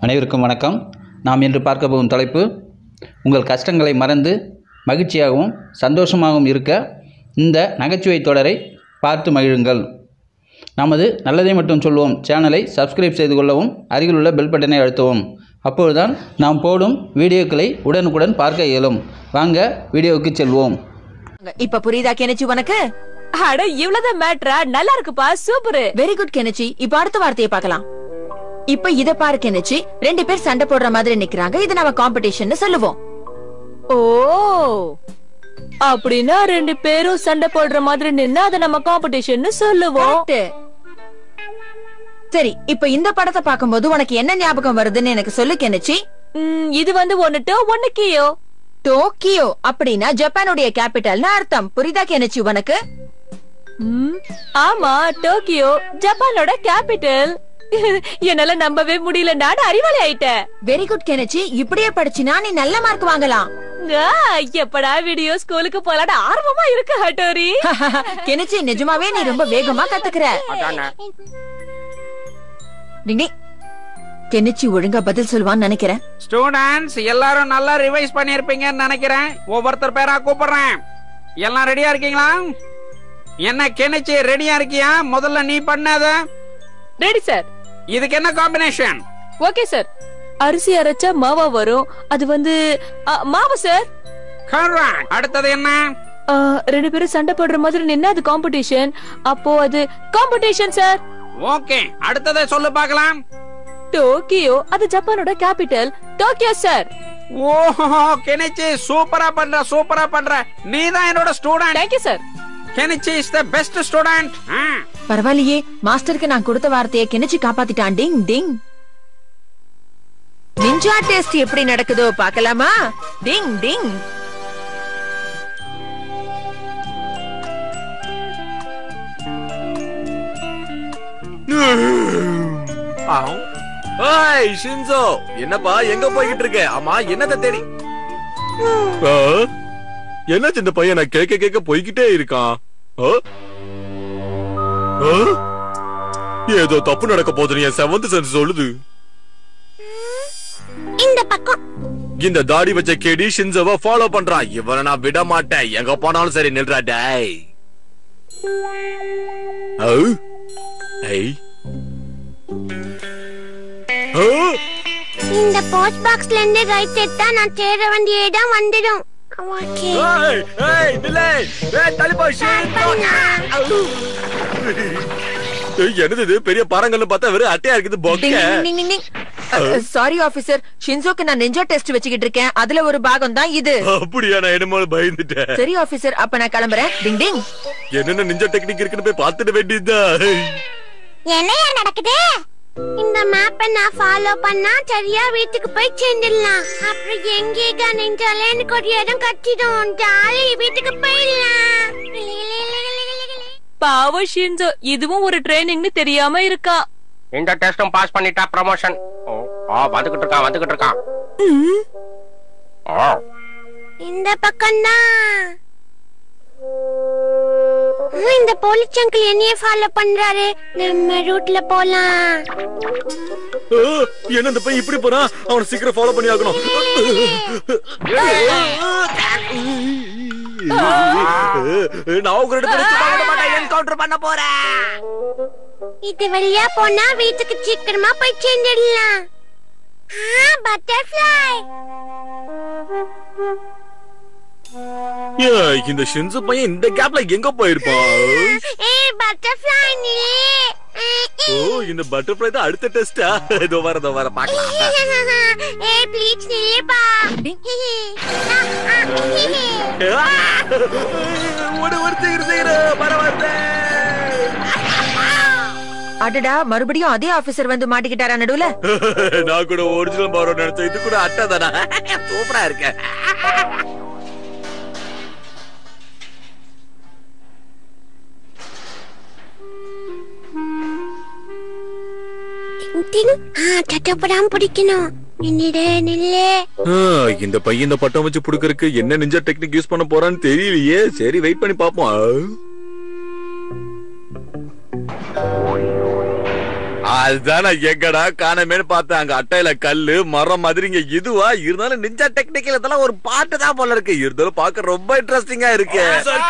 அனைவருக்கும் வணக்கம் நாம் இன்று பார்க்க போகும் தலைப்பு உங்கள் கஷ்டங்களை மறந்து மகிழ்ச்சியாகவும் சந்தோஷமாகவும் இருக்க இந்த நகைச்சுவை தொடரை பார்த்து மகிழுங்கள் நமது நல்லதை மட்டும் சொல்வோம் சேனலை சப்ஸ்கிரைப் செய்து கொள்ளவும் அருகிலுள்ள பெல் பட்டனை அழுத்தவும் அப்பொழுதுதான் நாம் போடும் வீடியோக்களை உடனுக்குடன் பார்க்க இயலும் வாங்க வீடியோவுக்கு செல்வோம் இப்ப புரியுதா கெனிச்சி உனக்கு அட இவ்வளவுதான் மேட்ரா நல்லா இருக்குப்பா சூப்பர் வெரி குட் கெனிச்சி இப்ப அடுத்த வார்த்தையை பார்க்கலாம் இப்ப இத பாரு கெனிச்சி ரெண்டு பேர் சண்டை போடுற மாதிரி நிக்கிறாங்க இது நம்ம காம்படிஷன் சொல்லுவோம் ஓ அப்படின்னா ரெண்டு பேரும் சண்டை போடுற மாதிரி நின்னா அத நம்ம காம்படிஷன் சொல்லுவோம் Correct. சரி இப்ப இந்த படத்தை பார்க்கும்போது உனக்கு என்ன ஞாபகம் வருதுன்னு எனக்கு சொல்லு கெனிச்சி ம், இது வந்து ஒன்னுட்டு ஒன்னு கீயோ டோக்கியோ அப்படின்னா ஜப்பானுடைய கேபிட்டல்னு அர்த்தம் புரியுதா கெனிச்சி உனக்கு ம், ஆமா டோக்கியோ ஜப்பானோட கேபிட்டல் என்னால நம்பவே முடியல நான் அறிவாளி ஆயிட்டேன் வெரி குட் கெனிச்சி இப்படியே படிச்சினா நீ நல்ல மார்க் வாங்கலாம் ஆ, எப்படா வீடியோ ஸ்கூலுக்கு போலான்னு ஆர்வமா இருக்கு ஹட்டோரி கெனிச்சி நிஜமாவே நீ ரொம்ப வேகமா கத்துக்கிற டிங் டிங். கெனிச்சி ஒழுங்கா பதில் சொல்வான்னு நினைக்கிறேன் ஸ்டூடெண்ட்ஸ் எல்லாரும் நல்லா ரிவைஸ் பண்ணிருப்பீங்கன்னு நினைக்கிறேன் ஒவ்வொருத்தர் பேரா கூப்பிடுறேன் எல்லாம் ரெடியா இருக்கீங்களா என்ன கெனிச்சு ரெடியா இருக்கியா முதல்ல நீ பண்ணாத ரெடி சார் இதுக்கு என்ன காம்பினேஷன் ஓகே சார் அரிசி அரைச்சா மாவா வரும் அது வந்து ஆ, மாவு சார் அடுத்தது என்ன ஆ, ரெண்டு பேரும் சண்டை போடுற மாதிரி நின்னா அது காம்படிஷன் அப்போ அது காம்படிஷன் சார் ஓகே அடுத்ததை சொல்லு பார்க்கலாம் டோக்கியோ அது ஜப்பானோட கேபிட்டல் டோக்கியோ சார் ஓஹோ கெனிச்சி சூப்பரா பண்ற சூப்பரா பண்ற நீ தான் என்னோட student thank you sir Kenichi is the best student பரவாயில்லையே மாஸ்டருக்கு நான் கொடுத்த வார்த்தையை கெனிச்சு காப்பாத்திட்டான் டிங் டிங் நிஞ்சா டெஸ்ட் எப்படி நடக்குதோ பார்க்கலாமா டிங் டிங் ஹாய் ஷின்சோ என்னப்பா எங்க போய்கிட்டு இருக்க ஆமா என்னத தேடி ஆ? என்னாச்சு இந்த பையன் நான் கேட்க கேட்க போய்கிட்டே இருக்கான் ஆ? ஆ? ஏதோ தப்பு நடக்க போதுன்னு என் செவன்த் சென்ஸ் சொல்லுது இந்த பக்கம் இந்த தாடி வச்ச கேடி ஷின்சோவை ஃபாலோ பண்றான் இவனை நான் விட மாட்டேன் எங்க போனாலும் சரி நில்றா டேய் ஔ. ஐ. ஆ? இந்த போஸ்ட் பாக்ஸ்ல இருந்து ரைட் எடுத்தா நான் தேட வேண்டிய இடம் வந்துடும் ஓகே ஏய், ஏய், நில்லு. ஏய், தள்ளிப்போ, ஷின்சோ. ஏய், என்னது இது பெரிய பாறங்கள்னு பார்த்தா வெறும் அட்டையா இருக்குது டிங் பொக்கை டிங் டிங் டிங் சாரி ஆபீசர் ஷின்சோக்கு நான் நெஞ்சா டெஸ்ட் வச்சுக்கிட்டு இருக்கேன் அதுல ஒரு பாகம் தான் இது அப்படியா நான் என்னமோ பயந்துட்டேன் சரி ஆபீசர் அப்ப நான் கிளம்புறேன் டிங் டிங் என்னென்ன நிஞ்ச டெக்னிக் இருக்குன்னு போய் பார்த்துட வேண்டியதுதான் என்னையா நடக்குது இந்த மேப்பை நான் ஃபாலோ பண்ணா சரியா வீட்டுக்கு போய் சேர்ந்துடலாம் அப்புறம் எங்கே நின்றாலே எனக்கு ஒரு இடம் கட்டிடும் ஜாலி வீட்டுக்கு போயிடலாம் பாவ ஷின்சோ இதுவும் ஒரு ட்ரைனிங்னு தெரியாம இருக்கா இந்த டெஸ்டும் பாஸ் பண்ணிட்டா ப்ரமோஷன் ஓ ஆ வந்துகிட்டு இருக்கான் வந்துகிட்டு இருக்கான் ஓ இந்த பக்கம் இந்த போலீஸ் அங்கிள் என்னைய ஃபாலோ பண்றாரு நம்ம ரூட்ல போலாம் ஆ, என்ன இந்த பையன் இப்படி போறான் அவனை சீக்கிரம் ஃபாலோ பண்ணி ஆகணும் நான் உங்க ரெண்டு பேரும் சும்மா விட மாட்டேன் என்கவுண்டர் பண்ண போறேன் இது வழியா போனா வீட்டுக்கு சீக்கிரமா போய் சேர்ந்துடலாம் பட்டர்ஃப்ளை ஏய், இந்த ஷின்சு பையன் இந்த கேப்ல எங்க போயிருப்பான் ஏ பட்டர்ஃப்ளை நிலே ஓ இந்த பட்டர்ஃப்ளை தான் அடுத்த டெஸ்டா இதோ வர இதோ வர பாக்கலாம் ஏ ப்ளீஸ் நிலே பா ஒரு ஒரு சீக்கிரம் சீக்கிரம் வர வந்தேன் அடடா மறுபடியும் அதே ஆபீசர் வந்து மாட்டிக்கிட்டாரா நடுவுல நான் கூட ஒரிஜினல் பாரோ நினைச்சேன் இது கூட அட்டை தானா சூப்பரா இருக்க சட்டப்படாம பிடிக்கணும் நின்னுடு நில்லு ஆ, இந்த பையன் இந்த பட்டம் வச்சு புடுக்கறதுக்கு என்ன நிஞ்சா டெக்னிக் யூஸ் பண்ண போறான்னு தெரியலையே சரி வெயிட் பண்ணி பாப்போம் ஆ. அதுதான் நான் எங்கடா காணமேன்னு பார்த்தேன் அங்க அட்டையில கல்லு மரம் மாதிரி இங்க இதுவா இருந்தாலும் நிஞ்சா டெக்னிக்கல் இதெல்லாம் ஒரு பாட்டு தான் போல இருக்கு இருந்தாலும் பார்க்க ரொம்ப இன்ட்ரெஸ்டிங்கா இருக்கு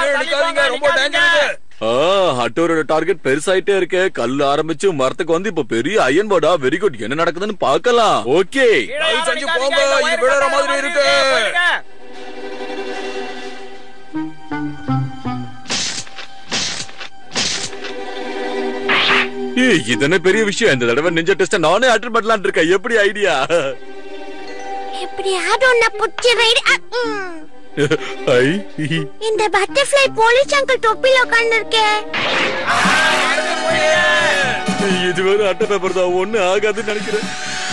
ஆ, அட்டோரோட டார்கெட் பெருசாயிட்டே இருக்கு கல்லு ஆரம்பிச்சு மரத்துக்கு வந்து இப்ப பெரிய அயன் போர்டா வெரி குட் என்ன நடக்குதுன்னு பார்க்கலாம் ஓகே செஞ்சு போங்க இது விழுற மாதிரி இருக்கு ஏய், இது என்ன பெரிய விஷயம் இந்த தடவை நிஞ்சா டெஸ்ட் நானே அட்டன் பண்ணலாம்னு இருக்கேன் எப்படி ஐடியா எப்படியாவது உன்னை புடிச்சு ரைடு ஐ இந்த பட்டர்ஃப்ளை போலீஸ் அங்கிள் தொப்பில உட்கார்ந்து இருக்கே இது வேற அட்டை பேப்பர் தான் ஒண்ணு ஆகாதுன்னு நினைக்கிறேன்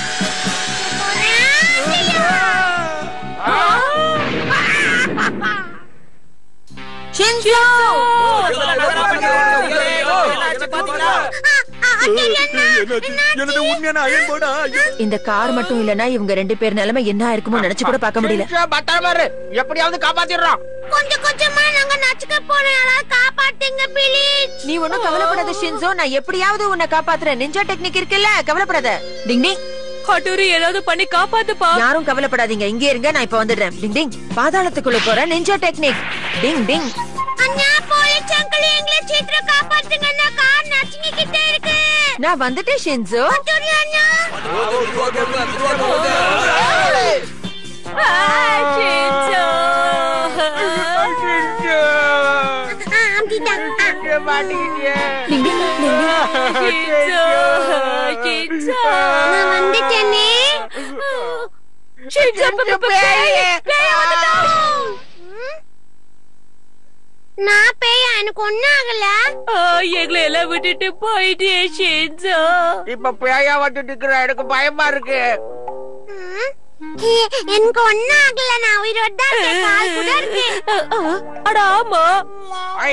ஷின்சோ என்னாச்சு? எனது உண்மையான அயன் போர்டா ஐயோ. இந்த கார் மட்டும் இல்லனா இவங்க ரெண்டு பேர் நிலைமை என்ன இருக்குமோ நினைச்சு கூட பார்க்க முடியல பட்டர் பாரு எப்படியாவது காப்பாத்திடுறோம் கொஞ்சம் கொஞ்சமா நாங்க நச்சுக்க போறோம் யாராவது காப்பாத்துங்க ப்ளீஸ் நீ ஒண்ணும் கவலைப்படாத ஷின்சோ நான் எப்படியாவது உன்னை காப்பாத்துறேன் நிஞ்சா டெக்னிக் இருக்குல்ல கவலைப்படாத டிங் டிங் ஹட்டோரி ஏதாவது பண்ணி காப்பாத்துப்பா யாரும் கவலைப்படாதீங்க இங்கே இருங்க நான் இப்ப வந்துடுறேன் டிங் டிங் பாதாளத்துக்குள்ள போற நிஞ்சா டெக்னிக் டிங் டிங் அண்ணா போலீஸ் அங்கிள் எங்களை சீக்கிரம் காப்பாத்துங்க நான் கார் நச்சுக்கிட்டே இருக்கு நான் வந்துட்டேன் ஷின்சோ அட்டோரி அண்ணா ஆ, அப்படிதான் ஆ. டிங் டிங் டிங் டிங் நான் வந்துட்டேனே ம்? நான் பேயா எனக்கு ஒண்ணும் ஆகல எங்களை எல்லாம் விட்டுட்டு போயிட்டே ஷின்சோ இப்ப பேயா வந்துட்டு இருக்கிற எனக்கு பயமா இருக்கு ம்? எ- எனக்கு ஒண்ணும் ஆகல நான் உயிரோட தான் இருக்கேன் கால் கூட இருக்கு அட ஆமா ஐ,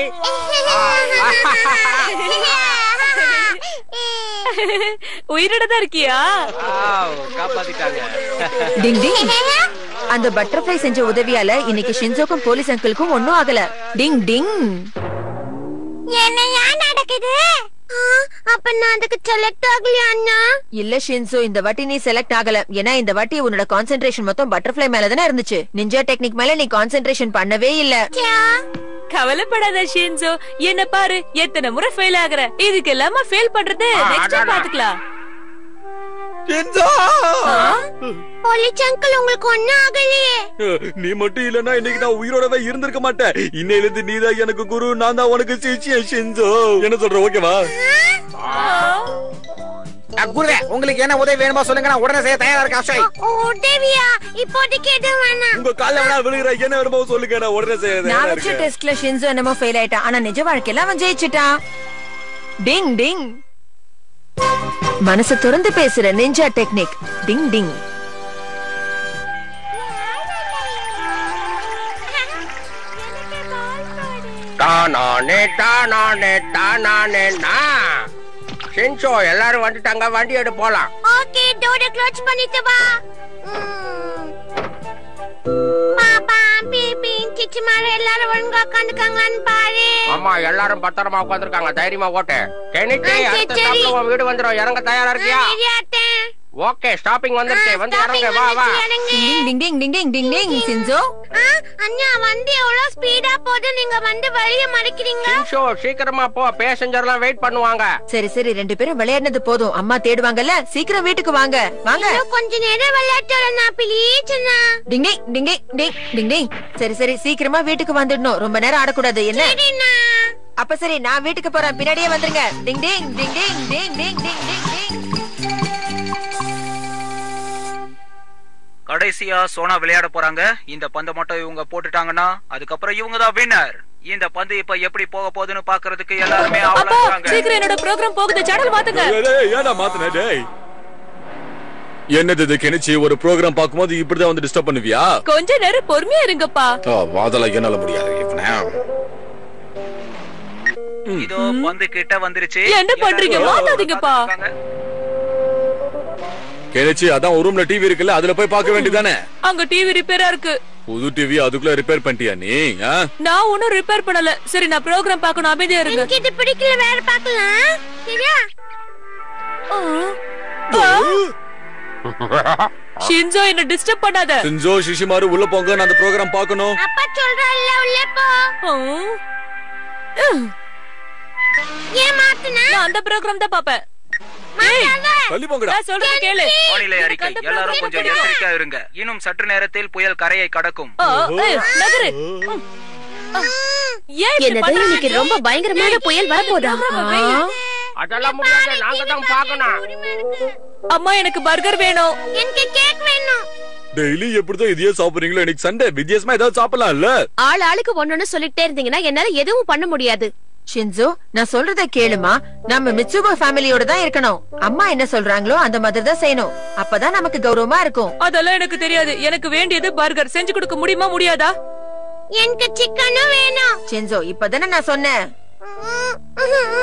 உயிரோட தான் இருக்கியா காப்பாத்திட்டாங்க டிங் டிங் அந்த பட்டர்ஃப்ளை செஞ்ச உதவியால இன்னைக்கு ஷின்சோக்கும் போலீஸ் அங்கிளுக்கும் ஒண்ணும் ஆகல டிங் டிங் என்னையா நடக்குது ஆ, அப்ப நான் அதுக்கு செலக்ட் ஆகலையா அண்ணா இல்ல ஷின்சோ இந்த வாட்டி நீ செலக்ட் ஆகல ஏன்னா இந்த வாட்டி உன்னோட கான்சென்ட்ரேஷன் மொத்தம் பட்டர்ஃப்ளை மேல தானே இருந்துச்சு நிஞ்சா டெக்னிக் மேல நீ கான்சென்ட்ரேஷன் பண்ணவே இல்ல ச்சா. கவலைப்படாத ஷின்சோ என்ன பாரு எத்தனை முறை ஃபெயில் ஆகுற இதுக்கு எல்லாம ஃபெயில் பண்றது நெக்ஸ்ட் டைம் பாத்துக்கலாம் போலீஸ் அங்கிள் உங்களுக்கு ஒண்ணும் ஆகலையே நீ மட்டும் இல்லனா இன்னைக்கு நான் உயிரோடவே இருந்திருக்க மாட்டேன் இன்னையில இருந்து நீதான் எனக்கு குரு நான் தான் உனக்கு சிஷ்யன் ஷின்சோ என்ன சொல்ற ஓகேவா குருவே உங்களுக்கு என்ன உதவி வேணுமோ சொல்லுங்க நான் உடனே செய்ய தயாரா இருக்கேன் அக்ஷய் உதவியா இப்போதைக்கு எதுவும் வேணாம் உங்க கால்ல வேணா விழுகிற என்ன வேணுமோ சொல்லுங்க நான் உடனே செய்ய நான் தயாரா வச்ச இருக்கேன். டெஸ்ட்ல ஷின்சோ என்னமோ ஃபெயில் ஆயிட்டான் ஆனா நிஜ வாழ்க்கையில அவன் ஜெயிச்சிட்டான் டிங் டிங் மனசு திறந்து பேசுற நிஞ்சா டெக்னிக் டிங் டிங் தானானே தானானே தானானே நா சென்சோ எல்லாரும் வந்துட்டாங்க வண்டி எடு போலாம் ஓகே டோரை க்ளோஸ் பண்ணிட்டு வா ம். பாப்பா பிபி சிச்சி மாதிரி எல்லாரும் ஒழுங்கா உட்காந்துக்காங்கன்னு பாரு ஆமா எல்லாரும் பத்திரமா உட்காந்துருக்காங்க தைரியமா ஓட்டு கெனிக்கு ஆ, சரி, அடுத்த சரி. ஸ்டாப்ல உன் வீடு வந்துரும் இறங்க தயாரா இருக்கியா ரெடியாட்டேன் ஓகே ஸ்டாப்பிங் வந்துருச்சு வந்து இறங்க வா வா டிங் டிங் டிங் டிங் டிங் டிங் டிங் ஷின்சோ அண்ணா வண்டி எவ்வளவு ஸ்பீடா போகுது நீங்க வந்து வழிய மறைக்கிறீங்க சென்சோ சீக்கிரமா போ பேசஞ்சர் எல்லாம் வெயிட் பண்ணுவாங்க சரி சரி ரெண்டு பேரும் விளையாடினது போதும் அம்மா தேடுவாங்கல்ல சீக்கிரம் வீட்டுக்கு வாங்க வாங்க இன்னும் கொஞ்ச நேரம் விளையாட்டுறேண்ணா ப்ளீஸ் அண்ணா டிங் டிங் டிங் டிங் டிங் டிங் டிங் சரி சரி சீக்கிரமா வீட்டுக்கு வந்துடணும் ரொம்ப நேரம் ஆடக்கூடாது என்ன சரிண்ணா அப்ப சரி நான் வீட்டுக்கு போறேன் பின்னாடியே வந்துருங்க டிங் டிங் டிங் டிங் டிங் டிங் டிங் டிங் டிங் கடைசியா சோனா விளையாட போறாங்க இந்த பந்தை மட்டும் இவங்க போட்டுட்டாங்கன்னா அதுக்கப்புறம் இவங்க தான் வின்னர் இந்த பந்து இப்ப எப்படி போக போகுதுன்னு பாக்குறதுக்கு எல்லாருமே அப்பா ஆவலா இருக்காங்க சீக்கிரம் என்னோட ப்ரோக்ராம் போகுது சேனல் மாத்துங்க டேய், டேய், ஏன்டா மாத்துன டேய் என்னது இது கெனிச்சி ஒரு ப்ரோக்ராம் பார்க்கும்போது இப்படிதான் வந்து டிஸ்டர்ப் பண்ணுவியா கொஞ்ச நேரம் பொறுமையா இருங்கப்பா வாதல என்னால முடியாது இவனை இதோ பந்து கிட்ட வந்துருச்சு என்ன பண்றீங்க? எல்லாரும் மாத்தாதீங்கப்பா. காத்துட்டு கெனிச்சி அதான் ஒரு ரூம்ல டிவி இருக்குல்ல அதுல போய் பார்க்க வேண்டியதானே அங்க டிவி ரிப்பேரா இருக்கு புது டிவி அதுக்குள்ள ரிப்பேர் பண்ணிட்டியா நீ ஆ? நான் ஒன்னும் ரிப்பேர் பண்ணல சரி நான் ப்ரோக்ராம் பார்க்கணும் அமைதியா இருங்க எனக்கு இது பிடிக்கல வேற பார்க்கலாம் சரியா ஷின்சோ என்ன டிஸ்டர்ப் பண்ணாத சின்ஜோ சிஷிமாரு உள்ள போங்க நான் அந்த ப்ரோக்ராம் பார்க்கணும் அப்பா சொல்றல்ல உள்ள போ ஏன் மாத்துன நான் அந்த ப்ரோக்ராம் தான் பாப்பேன் மாத்தாத தள்ளி போங்கடா நான் சொல்றது கேளு வானிலை அறிக்கை அந்த எல்லாரும் program கொஞ்சம் தெரியாது. எச்சரிக்கையா இருங்க இன்னும் சற்று நேரத்தில் புயல் கரையை கடக்கும் ஆ, ஏய், நகரு ஏன் இப்படி என்னது பண்ற? இன்னைக்கு ரொம்ப பயங்கரமான புயல் வரப்போதா அதெல்லாம் முடியாது நாங்க தான் பார்க்கணும் அம்மா எனக்கு பர்கர் வேணும் எனக்கு கேக் வேணும் டெய்லி எப்படிதான் இதையே சாப்பிடுறீங்களோ எனக்கு சண்டே வித்தியாசமா ஏதாவது சாப்பிடலாம்ல ஆள் ஆளுக்கு ஒன்னொன்னு சொல்லிட்டே இருந்தீங்கன்னா என்னால எதுவும் பண்ண முடியாது ஷின்சோ நான் சொல்றத கேளுமா நம்ம மிட்சுகோ ஃபேமிலியோட தான் இருக்கணும் அம்மா என்ன சொல்றாங்களோ அந்த மாதிரி தான் செய்யணும் அப்பதான் நமக்கு கௌரவமா இருக்கும் அதெல்லாம் எனக்கு தெரியாது எனக்கு வேண்டியது பர்கர் செஞ்சு கொடுக்க முடியுமா முடியாதா எனக்கு சிக்கனும் வேணும் ஷின்சோ இப்பதானே நான் சொன்னேன்